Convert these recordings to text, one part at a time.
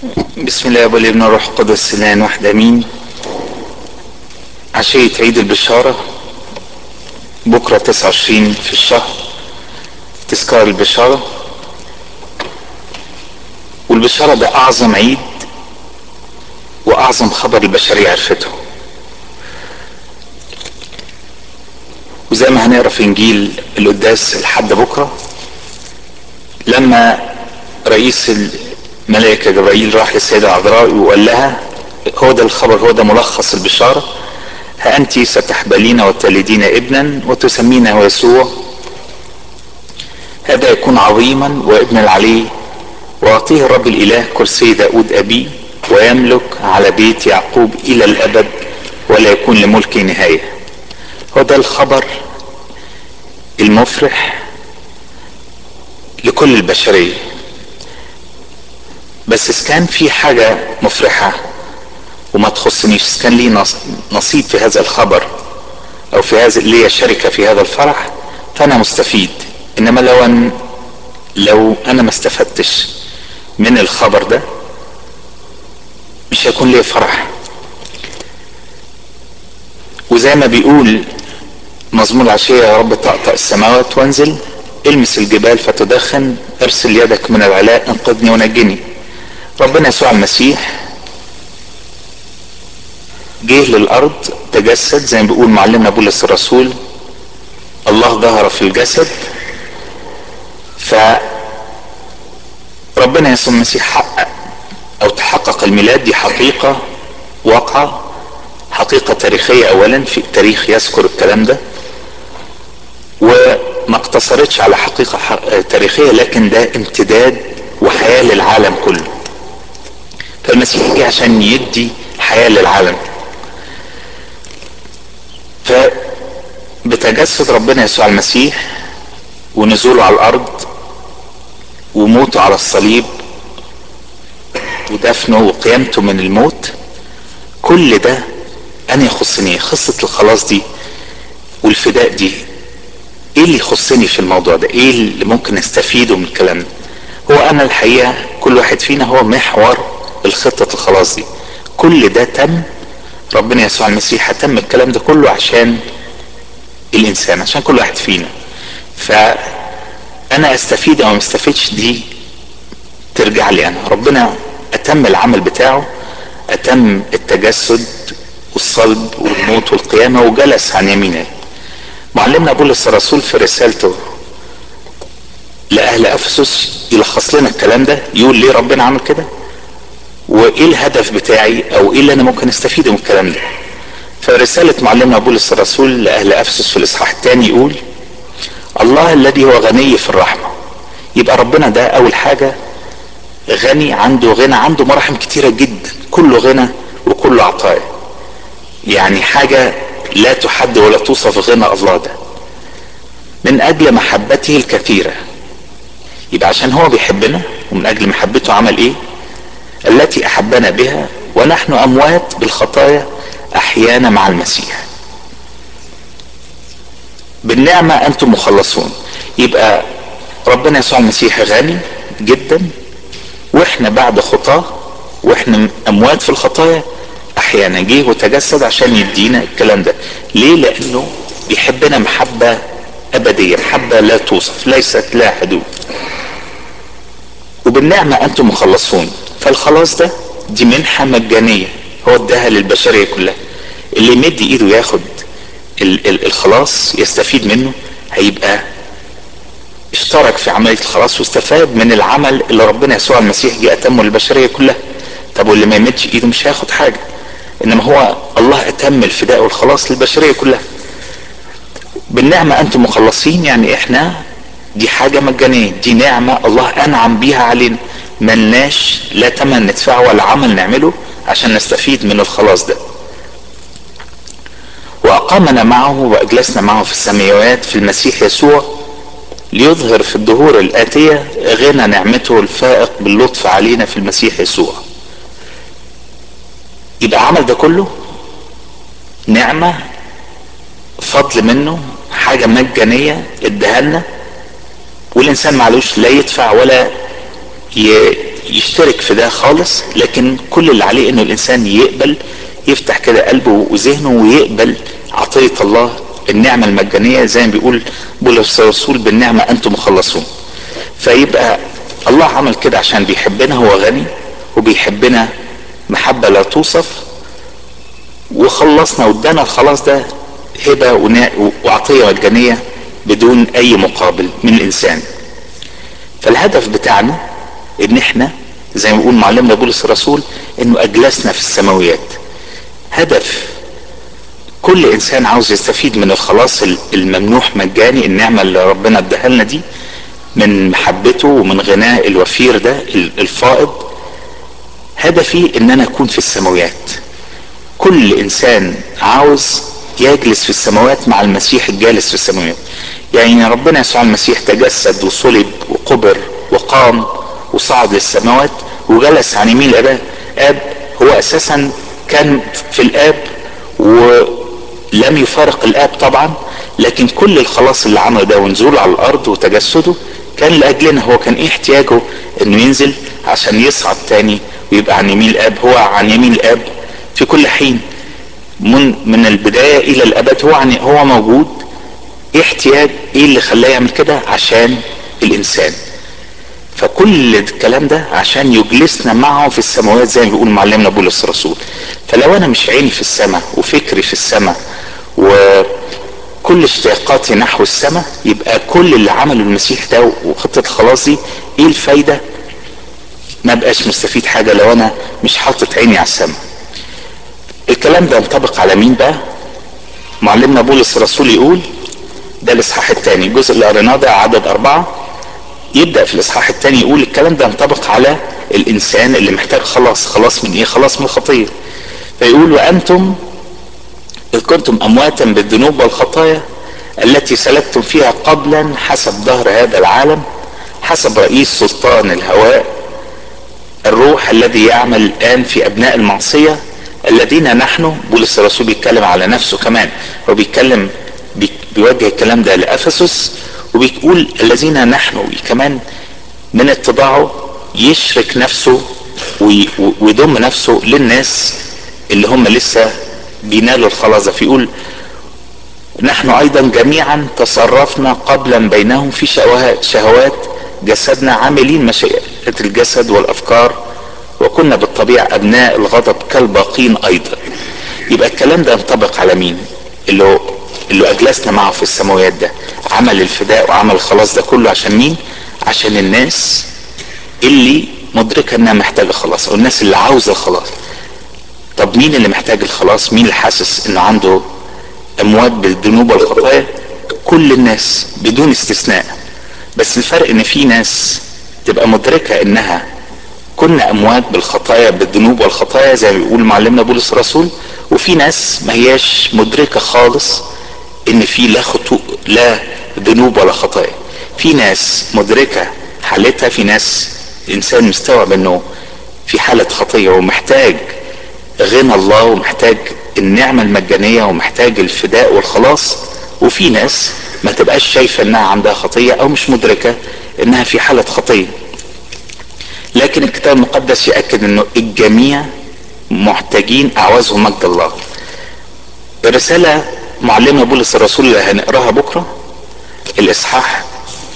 بسم الله والابن والروح القدس الان واحد امين عشية عيد البشارة بكرة 29 في الشهر تذكار البشارة والبشارة ده أعظم عيد وأعظم خبر البشرية عرفته وزي ما هنقرا في إنجيل القداس لحد بكرة لما رئيس الملائكة جبرائيل راح للسيدة العذراء وقال لها هو ده الخبر هو ده ملخص البشارة ها أنت ستحبلين وتلدين ابنا وتسمينه يسوع هذا يكون عظيما وابن العلي ويعطيه الرب الإله كرسي داود أبي ويملك على بيت يعقوب إلى الأبد ولا يكون لملكه نهاية هو ده الخبر المفرح لكل البشرية بس إذا كان في حاجة مفرحة وما تخصنيش إذا كان لي نصيب في هذا الخبر أو في هذا لي شركة في هذا الفرح فأنا مستفيد إنما لو أن لو أنا ما استفدتش من الخبر ده مش هيكون لي فرح وزي ما بيقول مزمور العشية يا رب طقطق السماوات وانزل المس الجبال فتدخن ارسل يدك من العلاء انقذني ونجني ربنا يسوع المسيح جه للارض تجسد زي ما بيقول معلمنا بولس الرسول الله ظهر في الجسد ف ربنا يسوع المسيح حقق او تحقق الميلاد دي حقيقة واقعة حقيقة تاريخية اولا في التاريخ يذكر الكلام ده وما اقتصرتش على حقيقة تاريخية لكن ده امتداد وحياة للعالم كله فالمسيح جه عشان يدي حياة للعالم فبتجسد ربنا يسوع المسيح ونزوله على الارض وموته على الصليب ودفنه وقيامته من الموت كل ده انا يخصني قصة الخلاص دي والفداء دي ايه اللي يخصني في الموضوع ده ايه اللي ممكن استفيده من الكلام ده هو انا الحقيقة كل واحد فينا هو محور الخطة الخلاص دي كل ده تم ربنا يسوع المسيح تم الكلام ده كله عشان الانسان عشان كل واحد فينا فانا استفيد او ما استفيدش دي ترجع لي انا ربنا اتم العمل بتاعه اتم التجسد والصلب والموت والقيامه وجلس عن يمينه معلمنا بولس الرسول في رسالته لاهل افسس يلخص لنا الكلام ده يقول ليه ربنا عمل كده وايه الهدف بتاعي او ايه اللي انا ممكن استفيده من الكلام ده فرسالة معلمنا بولس الرسول لأهل أفسس في الإصحاح الثاني يقول الله الذي هو غني في الرحمة يبقى ربنا ده أول حاجة غني عنده غنى عنده مراحم كتيرة جدا كله غنى وكله عطايا يعني حاجة لا تحد ولا توصف غنى الله ده من أجل محبته الكثيرة يبقى عشان هو بيحبنا ومن أجل محبته عمل إيه التي أحبنا بها ونحن أموات بالخطايا أحيانا مع المسيح بالنعمة أنتم مخلصون يبقى ربنا يسوع المسيح غني جدا واحنا بعد خطاه واحنا اموات في الخطايا احيانا جه وتجسد عشان يدينا الكلام ده ليه لانه بيحبنا محبة ابدية محبة لا توصف ليست لا حدود وبالنعمة انتم مخلصون فالخلاص ده دي منحة مجانية هو اداها للبشرية كلها اللي يمد ايده ياخد ال ال الخلاص يستفيد منه هيبقى اشترك في عملية الخلاص واستفاد من العمل اللي ربنا يسوع المسيح جه اتمه للبشرية كلها طب واللي ما يمدش ايده مش هياخد حاجة انما هو الله اتم الفداء والخلاص للبشرية كلها بالنعمة انتم مخلصين يعني احنا دي حاجة مجانية دي نعمة الله انعم بيها علينا ملناش لا تمن ندفعه ولا عمل نعمله عشان نستفيد من الخلاص ده واقامنا معه واجلسنا معه في السماوات في المسيح يسوع ليظهر في الدهور الاتيه غنى نعمته الفائق باللطف علينا في المسيح يسوع يبقى عمل ده كله نعمه فضل منه حاجه مجانيه اداها لنا والانسان معلوش لا يدفع ولا يشترك في ده خالص لكن كل اللي عليه انه الانسان يقبل يفتح كده قلبه وذهنه ويقبل عطية الله النعمة المجانية زي ما بيقول بولس الرسول بالنعمة انتم مخلصون فيبقى الله عمل كده عشان بيحبنا هو غني وبيحبنا محبة لا توصف وخلصنا وادانا الخلاص ده هبة وعطية مجانية بدون اي مقابل من الانسان فالهدف بتاعنا ان احنا زي ما بيقول معلمنا بولس الرسول انه اجلسنا في السماويات هدف كل انسان عاوز يستفيد من الخلاص الممنوح مجاني النعمة اللي ربنا اداها لنا دي من محبته ومن غناه الوفير ده الفائض هدفي ان انا اكون في السماويات كل انسان عاوز يجلس في السماوات مع المسيح الجالس في السماوات يعني ربنا يسوع المسيح تجسد وصلب وقبر وقام وصعد للسماوات وجلس عن يمين الاب اب هو اساسا كان في الاب ولم يفارق الاب طبعا لكن كل الخلاص اللي عمله ده ونزوله على الارض وتجسده كان لاجلنا هو كان ايه احتياجه انه ينزل عشان يصعد تاني ويبقى عن يمين الاب هو عن يمين الاب في كل حين من من البدايه الى الابد هو عن هو موجود ايه احتياج ايه اللي خلاه يعمل كده عشان الانسان فكل الكلام ده عشان يجلسنا معه في السماوات زي ما بيقول معلمنا بولس الرسول فلو انا مش عيني في السماء وفكري في السماء وكل اشتياقاتي نحو السماء يبقى كل اللي عمله المسيح ده وخطة الخلاص دي ايه الفايدة ما بقاش مستفيد حاجة لو انا مش حاطط عيني على السماء الكلام ده ينطبق على مين بقى معلمنا بولس الرسول يقول ده الاصحاح الثاني الجزء اللي قريناه ده عدد اربعه يبدا في الاصحاح الثاني يقول الكلام ده ينطبق على الانسان اللي محتاج خلاص خلاص من ايه خلاص من الخطيه فيقول وانتم اذ كنتم امواتا بالذنوب والخطايا التي سلكتم فيها قبلا حسب ظهر هذا العالم حسب رئيس سلطان الهواء الروح الذي يعمل الان في ابناء المعصيه الذين نحن بولس الرسول بيتكلم على نفسه كمان هو بيتكلم بيوجه الكلام ده لافسس وبيقول الذين نحن كمان من اتباعه يشرك نفسه ويضم نفسه للناس اللي هم لسه بينالوا الخلاص فيقول نحن ايضا جميعا تصرفنا قبلا بينهم في شهوات شهوات جسدنا عاملين مشيئة الجسد والافكار وكنا بالطبيعة ابناء الغضب كالباقين ايضا يبقى الكلام ده ينطبق على مين اللي هو اللي اجلسنا معه في السماوات ده عمل الفداء وعمل الخلاص ده كله عشان مين عشان الناس اللي مدركة انها محتاجة خلاص او الناس اللي عاوزة الخلاص طب مين اللي محتاج الخلاص مين اللي حاسس انه عنده اموات بالذنوب والخطايا كل الناس بدون استثناء بس الفرق ان في ناس تبقى مدركة انها كنا اموات بالخطايا بالذنوب والخطايا زي ما بيقول معلمنا بولس الرسول وفي ناس ما هياش مدركة خالص ان في لا خطو لا ذنوب ولا خطايا في ناس مدركة حالتها في ناس انسان مستوعب انه في حالة خطية ومحتاج غنى الله ومحتاج النعمة المجانية ومحتاج الفداء والخلاص وفي ناس ما تبقاش شايفة انها عندها خطية او مش مدركة انها في حالة خطية لكن الكتاب المقدس يأكد انه الجميع محتاجين اعوازهم مجد الله الرسالة معلمنا بولس الرسول اللي هنقراها بكرة الاصحاح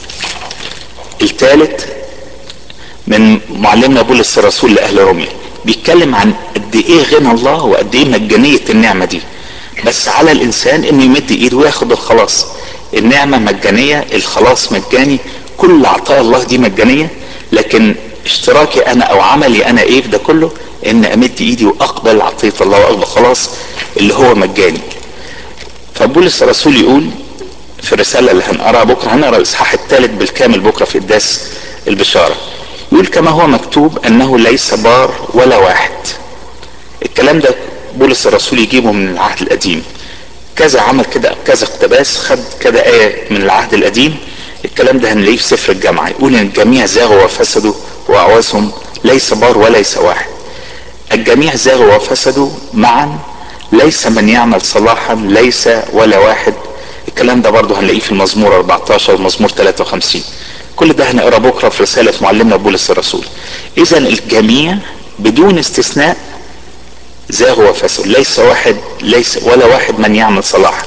الثالث من معلمنا بولس الرسول لاهل روميا بيتكلم عن قد ايه غنى الله وقد ايه مجانية النعمة دي بس على الانسان انه يمد ايده وياخد الخلاص النعمة مجانية الخلاص مجاني كل عطايا الله دي مجانية لكن اشتراكي انا او عملي انا ايه في ده كله ان امد ايدي واقبل عطية الله واقبل خلاص اللي هو مجاني فبولس الرسول يقول في الرسالة اللي هنقراها بكرة هنقرا الاصحاح الثالث بالكامل بكرة في قداس البشارة يقول كما هو مكتوب انه ليس بار ولا واحد الكلام ده بولس الرسول يجيبه من العهد القديم كذا عمل كده كذا اقتباس خد كذا آية من العهد القديم الكلام ده هنلاقيه في سفر الجامعة يقول ان الجميع زاغوا وفسدوا واعوازهم ليس بار وليس واحد الجميع زاغوا وفسدوا معا ليس من يعمل صلاحا ليس ولا واحد الكلام ده برضه هنلاقيه في المزمور 14 والمزمور 53 كل ده هنقرا بكره في رساله معلمنا بولس الرسول اذا الجميع بدون استثناء زاغوا وفسدوا ليس واحد ليس ولا واحد من يعمل صلاحا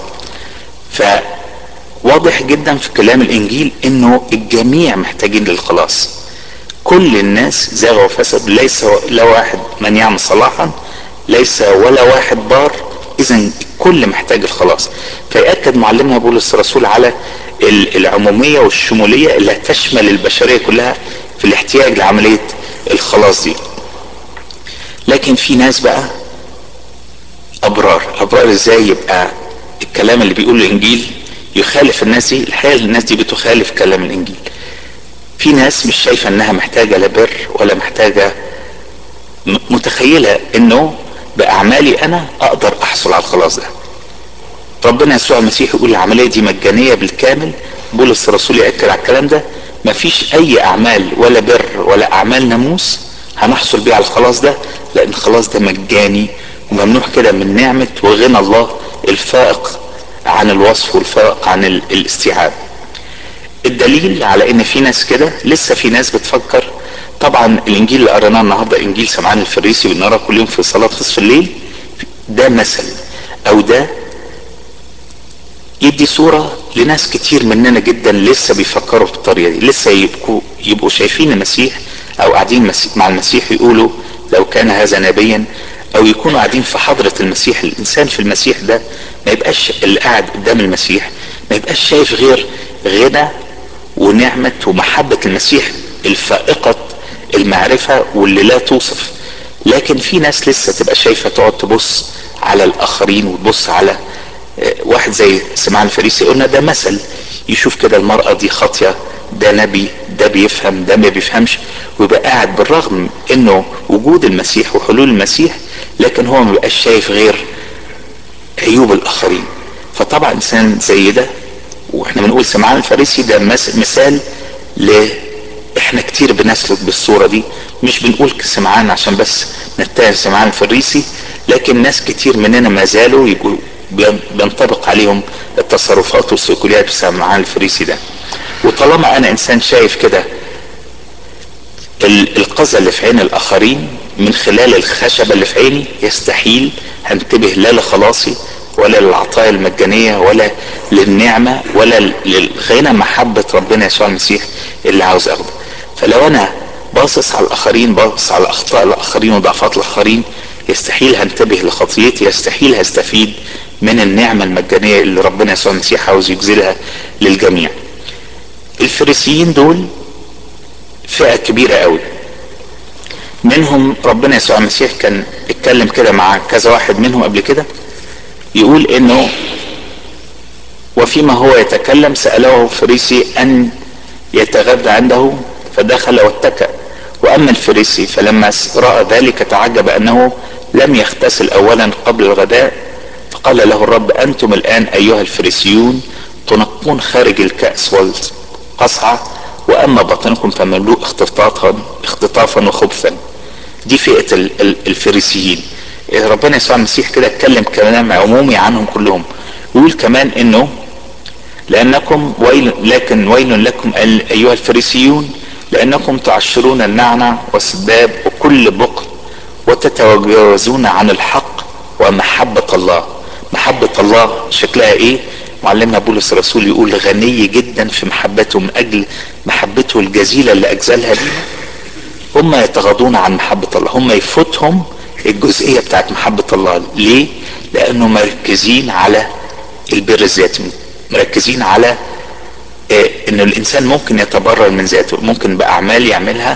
فواضح جدا في كلام الانجيل انه الجميع محتاجين للخلاص كل الناس زاغوا وفسدوا ليس لا واحد من يعمل صلاحا ليس ولا واحد بار اذا الكل محتاج الخلاص فيأكد معلمنا بولس الرسول على العمومية والشمولية اللي هتشمل البشرية كلها في الاحتياج لعملية الخلاص دي لكن في ناس بقى ابرار ابرار ازاي يبقى الكلام اللي بيقوله الانجيل يخالف الناس دي الحقيقه الناس دي بتخالف كلام الانجيل في ناس مش شايفه انها محتاجه لا بر ولا محتاجه متخيله انه باعمالي انا اقدر احصل على الخلاص ده ربنا يسوع المسيح يقول العمليه دي مجانيه بالكامل بولس الرسول ياكد على الكلام ده مفيش اي اعمال ولا بر ولا اعمال ناموس هنحصل بيها على الخلاص ده لان الخلاص ده مجاني وممنوع كده من نعمة وغنى الله الفائق عن الوصف والفائق عن الاستيعاب الدليل على ان في ناس كده لسه في ناس بتفكر طبعا الانجيل اللي قريناه النهارده انجيل سمعان الفريسي بنقراه كل يوم في صلاه نصف الليل ده مثل او ده يدي صورة لناس كتير مننا جدا لسه بيفكروا بالطريقة دي لسه يبقوا يبقوا شايفين المسيح او قاعدين مع المسيح يقولوا لو كان هذا نبيا او يكونوا قاعدين في حضرة المسيح الانسان في المسيح ده ما يبقاش اللي قاعد قدام المسيح ما يبقاش شايف غير غنى ونعمة ومحبة المسيح الفائقة المعرفة واللي لا توصف لكن في ناس لسه تبقى شايفة تقعد تبص على الاخرين وتبص على واحد زي سمعان الفريسي قلنا ده مثل يشوف كده المرأة دي خاطية ده نبي ده بيفهم ده ما بيفهمش ويبقى قاعد بالرغم انه وجود المسيح وحلول المسيح لكن هو ما بيبقاش شايف غير عيوب الاخرين فطبعا انسان زي ده واحنا بنقول سمعان الفارسي ده مثال ل احنا كتير بنسلك بالصوره دي مش بنقول سمعان عشان بس نتهم سمعان الفريسي لكن ناس كتير مننا ما زالوا يبقوا بينطبق عليهم التصرفات والسلوكيات بسمعان الفريسي ده وطالما انا انسان شايف كده القذى اللي في عين الاخرين من خلال الخشبة اللي في عيني يستحيل هنتبه لا لخلاصي ولا للعطايا المجانية ولا للنعمة ولا للغنى محبة ربنا يسوع المسيح اللي عاوز اخده فلو انا باصص على الاخرين باصص على اخطاء الاخرين وضعفات الاخرين يستحيل هنتبه لخطيتي يستحيل هستفيد من النعمة المجانية اللي ربنا يسوع المسيح عاوز يجزلها للجميع الفريسيين دول فئة كبيرة قوي منهم ربنا يسوع المسيح كان اتكلم كده مع كذا واحد منهم قبل كده يقول انه وفيما هو يتكلم سأله فريسي ان يتغدى عنده فدخل واتكأ واما الفريسي فلما رأى ذلك تعجب انه لم يغتسل اولا قبل الغداء فقال له الرب انتم الان ايها الفريسيون تنقون خارج الكأس والقصعة واما باطنكم فمملوء اختطافا اختطافا وخبثا دي فئة الفريسيين ربنا يسوع المسيح كده اتكلم كلام عمومي عنهم كلهم ويقول كمان انه لانكم ويل لكن ويل لكم ايها الفريسيون لانكم تعشرون النعنع والسباب وكل بقل وتتجاوزون عن الحق ومحبة الله محبة الله شكلها ايه معلمنا بولس الرسول يقول غني جدا في محبته من اجل محبته الجزيلة اللي اجزلها لينا هم يتغاضون عن محبة الله هم يفوتهم الجزئية بتاعت محبة الله ليه لانه مركزين على البر الذاتي مركزين على إيه ان الانسان ممكن يتبرر من ذاته ممكن باعمال يعملها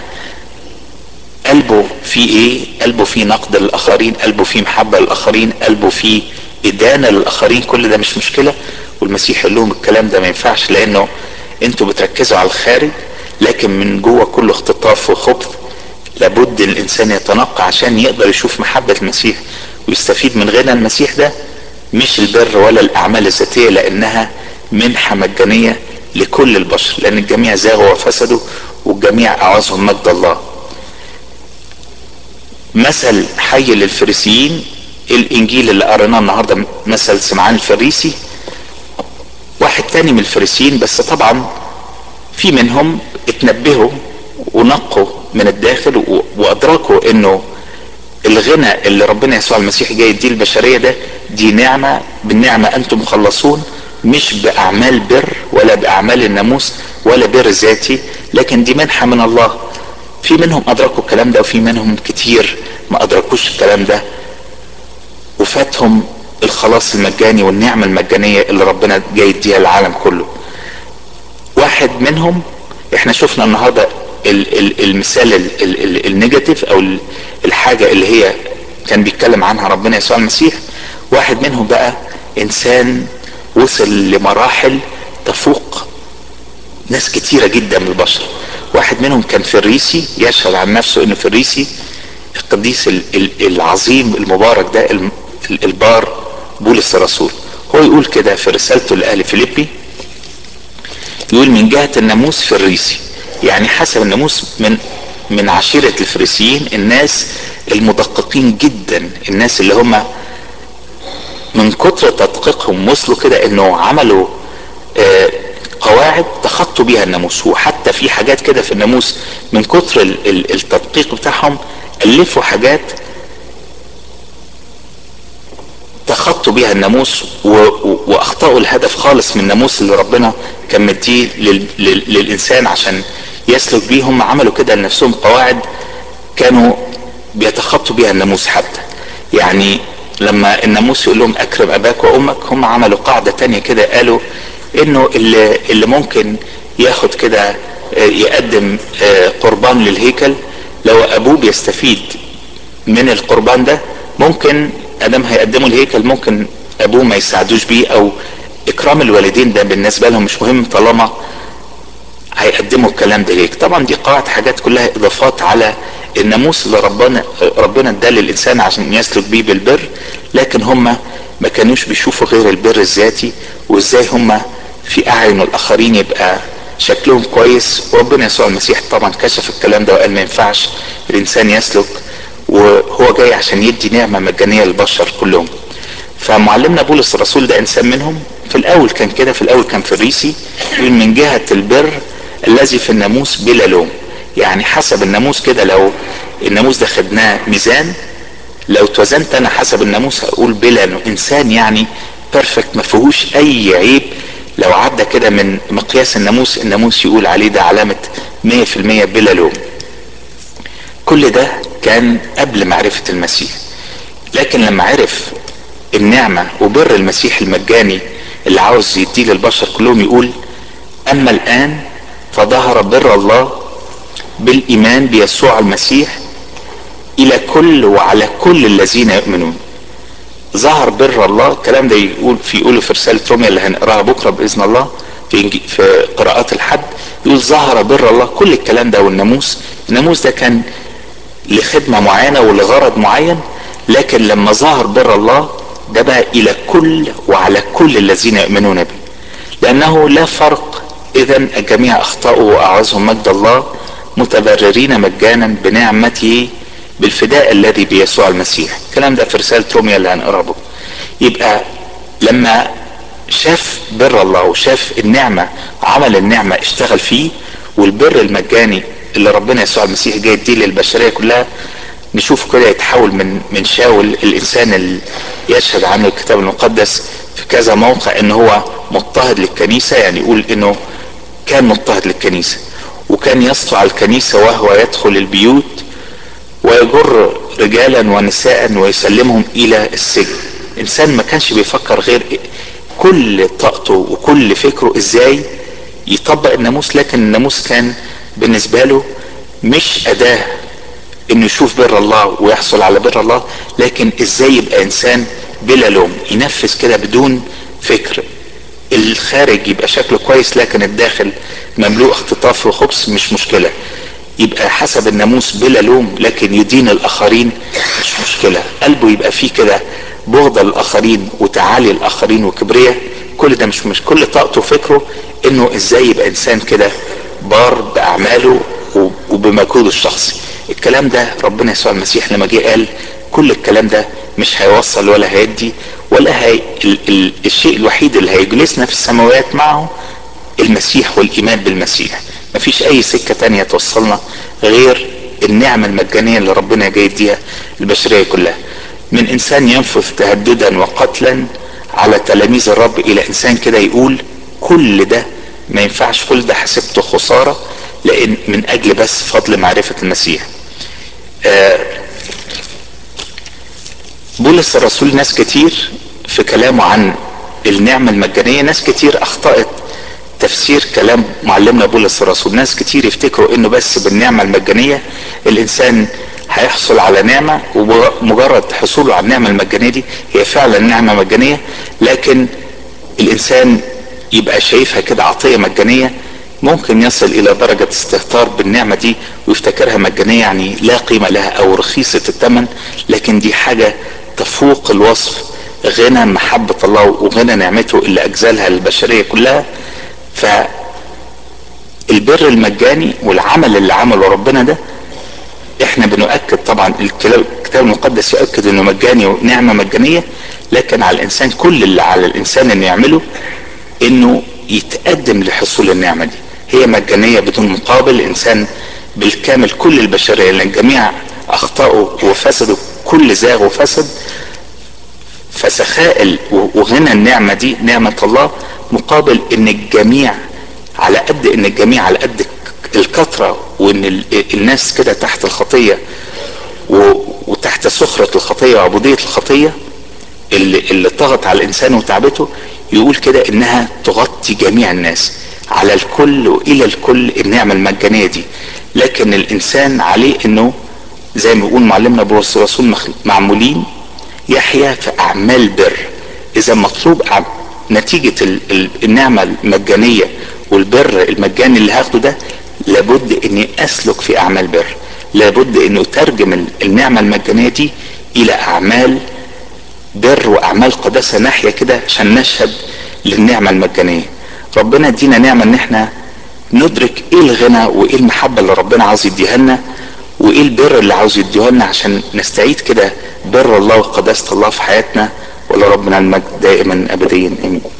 قلبه فيه ايه قلبه فيه نقد للاخرين قلبه فيه محبة للاخرين قلبه فيه ادانة للاخرين كل ده مش مشكلة والمسيح يقول لهم الكلام ده ما ينفعش لانه انتوا بتركزوا على الخارج لكن من جوه كله اختطاف وخبث لابد الانسان يتنقى عشان يقدر يشوف محبة المسيح ويستفيد من غنى المسيح ده مش البر ولا الاعمال الذاتية لانها منحة مجانية لكل البشر لان الجميع زاغوا وفسدوا والجميع اعوزهم مجد الله مثل حي للفريسيين الانجيل اللي قريناه النهارده مثل سمعان الفريسي واحد تاني من الفريسيين بس طبعا في منهم اتنبهوا ونقوا من الداخل وادركوا انه الغنى اللي ربنا يسوع المسيح جاي يديه البشريه ده دي نعمه بالنعمه انتم مخلصون مش باعمال بر ولا باعمال الناموس ولا بر ذاتي لكن دي منحه من الله في منهم ادركوا الكلام ده وفي منهم كتير ما ادركوش الكلام ده وفاتهم الخلاص المجاني والنعمه المجانيه اللي ربنا جاي يديها العالم كله واحد منهم احنا شفنا النهارده المثال النيجاتيف او الحاجه اللي هي كان بيتكلم عنها ربنا يسوع المسيح واحد منهم بقى انسان وصل لمراحل تفوق ناس كتيرة جدا من البشر واحد منهم كان فريسي يشهد عن نفسه انه فريسي القديس العظيم المبارك ده البار بولس الرسول هو يقول كده في رسالته لأهل فيليبي يقول من جهة الناموس فريسي يعني حسب الناموس من من عشيرة الفريسيين الناس المدققين جدا الناس اللي هم من كتر تدقيقهم وصلوا كده انه عملوا آه قواعد تخطوا بيها الناموس وحتى في حاجات كده في الناموس من كتر التدقيق بتاعهم الفوا حاجات تخطوا بيها الناموس واخطاوا الهدف خالص من الناموس اللي ربنا كان مديه للانسان عشان يسلك بيه هم عملوا كده لنفسهم قواعد كانوا بيتخطوا بيها الناموس حتى يعني لما الناموس يقول لهم اكرم اباك وامك هم عملوا قاعده تانية كده قالوا انه اللي, اللي ممكن ياخد كده يقدم قربان للهيكل لو ابوه بيستفيد من القربان ده ممكن ادم هيقدموا الهيكل ممكن ابوه ما يساعدوش بيه او اكرام الوالدين ده بالنسبه لهم مش مهم طالما هيقدموا الكلام ده ليك طبعا دي قواعد حاجات كلها اضافات على الناموس اللي ربنا ربنا اداه للانسان عشان يسلك بيه بالبر لكن هم ما كانوش بيشوفوا غير البر الذاتي وازاي هم في اعين الاخرين يبقى شكلهم كويس وربنا يسوع المسيح طبعا كشف الكلام ده وقال ما ينفعش الانسان يسلك وهو جاي عشان يدي نعمه مجانيه للبشر كلهم فمعلمنا بولس الرسول ده انسان منهم في الاول كان كده في الاول كان فريسي من جهه البر الذي في الناموس بلا لوم يعني حسب الناموس كده لو الناموس ده خدناه ميزان لو توزنت انا حسب الناموس هقول بلا انسان يعني بيرفكت ما فيهوش اي عيب لو عدى كده من مقياس الناموس الناموس يقول عليه ده علامة 100% بلا لوم كل ده كان قبل معرفة المسيح لكن لما عرف النعمة وبر المسيح المجاني اللي عاوز يديه للبشر كلهم يقول أما الآن فظهر بر الله بالإيمان بيسوع المسيح إلى كل وعلى كل الذين يؤمنون ظهر بر الله الكلام ده يقول في يقوله في رسالة روميا اللي هنقراها بكرة بإذن الله في في قراءات الحد يقول ظهر بر الله كل الكلام ده والناموس الناموس ده كان لخدمة معينة ولغرض معين لكن لما ظهر بر الله ده بقى إلى كل وعلى كل الذين يؤمنون به لأنه لا فرق إذا الجميع أخطأوا وأعوزهم مجد الله متبررين مجانا بنعمته بالفداء الذي بيسوع المسيح الكلام ده في رسالة روميا اللي هنقرا بكره يبقى لما شاف بر الله وشاف النعمة عمل النعمة اشتغل فيه والبر المجاني اللي ربنا يسوع المسيح جاي يديه للبشرية كلها نشوف كده يتحول من من شاول الانسان اللي يشهد عنه الكتاب المقدس في كذا موقع ان هو مضطهد للكنيسة يعني يقول انه كان مضطهد للكنيسة وكان يسطع الكنيسة وهو يدخل البيوت ويجر رجالا ونساء ويسلمهم الى السجن انسان ما كانش بيفكر غير كل طاقته وكل فكره ازاي يطبق الناموس لكن الناموس كان بالنسبة له مش اداة انه يشوف بر الله ويحصل على بر الله لكن ازاي يبقى انسان بلا لوم ينفذ كده بدون فكر الخارج يبقى شكله كويس لكن الداخل مملوء اختطاف وخبث مش مشكله يبقى حسب الناموس بلا لوم لكن يدين الاخرين مش مشكله قلبه يبقى فيه كده بغضة للاخرين وتعالي الاخرين وكبرياء كل ده مش مش كل طاقته وفكره انه ازاي يبقى انسان كده بار باعماله وبمجهوده الشخصي الكلام ده ربنا يسوع المسيح لما جه قال كل الكلام ده مش هيوصل ولا هيدي ولا هي ال ال الشيء الوحيد اللي هيجلسنا في السماوات معه المسيح والايمان بالمسيح مفيش اي سكة تانية توصلنا غير النعمة المجانية اللي ربنا جاي يديها البشرية كلها من انسان ينفذ تهددا وقتلا على تلاميذ الرب الى انسان كده يقول كل ده ما ينفعش كل ده حسبته خسارة لان من اجل بس فضل معرفة المسيح آه بولس الرسول ناس كتير في كلامه عن النعمة المجانية ناس كتير اخطأت تفسير كلام معلمنا بولس الرسول ناس كتير يفتكروا انه بس بالنعمة المجانية الانسان هيحصل على نعمة ومجرد حصوله على النعمة المجانية دي هي فعلا نعمة مجانية لكن الانسان يبقى شايفها كده عطية مجانية ممكن يصل الى درجة استهتار بالنعمة دي ويفتكرها مجانية يعني لا قيمة لها او رخيصة الثمن لكن دي حاجة تفوق الوصف غنى محبة الله وغنى نعمته اللي اجزلها للبشرية كلها فالبر المجاني والعمل اللي عمله ربنا ده احنا بنؤكد طبعا الكتاب المقدس يؤكد انه مجاني ونعمة مجانية لكن على الانسان كل اللي على الانسان انه يعمله انه يتقدم لحصول النعمة دي هي مجانية بدون مقابل الانسان بالكامل كل البشرية لان الجميع اخطأوا وفسدوا كل زاغ وفسد فسخاء وغنى النعمة دي نعمة الله مقابل ان الجميع على قد ان الجميع على قد الكثرة وان الناس كده تحت الخطية وتحت سخرة الخطية وعبودية الخطية اللي, اللي طغت على الانسان وتعبته يقول كده انها تغطي جميع الناس على الكل والى الكل النعمة المجانية دي لكن الانسان عليه انه زي ما بيقول معلمنا بولس الرسول معمولين يحيا في اعمال بر اذا مطلوب نتيجة النعمة المجانية والبر المجاني اللي هاخده ده لابد اني اسلك في اعمال بر لابد انه اترجم النعمة المجانية دي الى اعمال بر واعمال قداسة ناحية كده عشان نشهد للنعمة المجانية ربنا ادينا نعمة ان احنا ندرك ايه الغنى وايه المحبة اللي ربنا عاوز يديها لنا وايه البر اللي عاوز يديه لنا عشان نستعيد كده بر الله وقداسة الله في حياتنا ولربنا المجد دائما ابديا امين